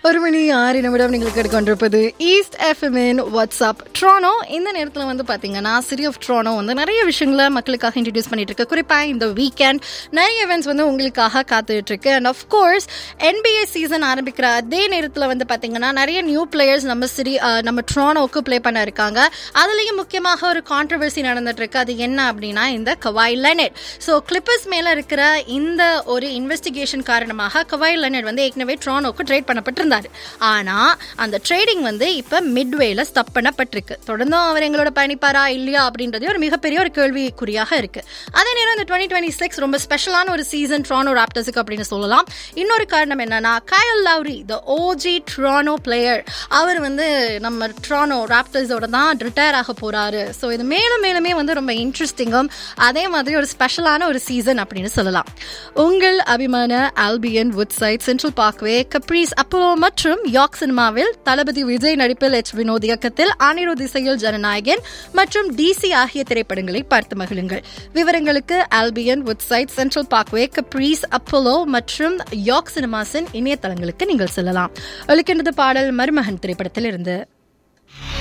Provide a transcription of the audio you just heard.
ஒரு மணி ஆறு நிமிடம் நீங்கள் கேட்டுக்கொண்டிருப்பது ஈஸ்ட் எஃப்எம்இன் வாட்ஸ்அப் ட்ரானோ இந்த நேரத்தில் வந்து பார்த்தீங்கன்னா சிட்டி ஆஃப் ட்ரானோ வந்து நிறைய விஷயங்களை மக்களுக்காக இன்ட்ரடியூஸ் பண்ணிட்டு இருக்கு குறிப்பாக இந்த வீக்கெண்ட் நிறைய events வந்து உங்களுக்காக காத்துட்டு இருக்கு அண்ட் அஃப்கோர்ஸ் NBA சீசன் ஆரம்பிக்கிற அதே நேரத்தில் வந்து பார்த்தீங்கன்னா நிறைய நியூ பிளேயர்ஸ் நம்ம சிரி நம்ம ட்ரானோவுக்கு ப்ளே பண்ண இருக்காங்க அதுலேயும் முக்கியமாக ஒரு கான்ட்ரவர்சி நடந்துட்டு இருக்கு அது என்ன அப்படின்னா இந்த கவாய் லெனட் ஸோ கிளிப்பர்ஸ் மேலே இருக்கிற இந்த ஒரு இன்வெஸ்டிகேஷன் காரணமாக கவாய் லெனட் வந்து ஏற்கனவே ட்ரானோக்கு ட்ரேட் பண்ணப்பட்டிருந்தார் ஆனால் அந்த ட்ரேடிங் வந்து இப்போ மிட்வேல ஸ்டப் பண்ணப்பட்டிருக்கு தொடர்ந்தும் அவர் எங்களோட பயணிப்பாரா இல்லையா அப்படின்றது ஒரு மிகப்பெரிய ஒரு கேள்விக்குறியாக இருக்கு அதே நேரம் இந்த டுவெண்ட்டி டுவெண்ட்டி சிக்ஸ் ரொம்ப ஸ்பெஷலான ஒரு சீசன் ட்ரானோ ராப்டர்ஸுக்கு அப்படின்னு சொல்லலாம் இன்னொரு காரணம் என்னன்னா Kayal Lowry the OG Trano player அவர் வந்து நம்ம ட்ரானோ ராப்டர்ஸோட தான் ரிட்டையர் ஆக போறாரு ஸோ இது மேலும் மேலுமே வந்து ரொம்ப இன்ட்ரெஸ்டிங்கும் அதே மாதிரி ஒரு ஸ்பெஷலான ஒரு சீசன் அப்படின்னு சொல்லலாம் உங்கள் அபிமான Albion Woodside Central Parkway Caprice Apollo மற்றும் யாக் சினிமாவில் தளபதி விஜய் நடிப்பில் எச் வினோத் இயக்கத்தில் அனிருத் இசையில் ஜனநாயகன் மற்றும் டிசி ஆகிய திரைப்படங்களை பார்த்து மகிழுங்கள் விவரங்களுக்கு Albion Woodside Central Parkway Caprice Apollo மற்றும் யாக் சினிமாஸின் இணையதளங்களுக்கு நீங்கள் செல்லலாம் ஒழுக்கின்றது பாடல் மருமகன் திரைப்படத்தில் இருந்து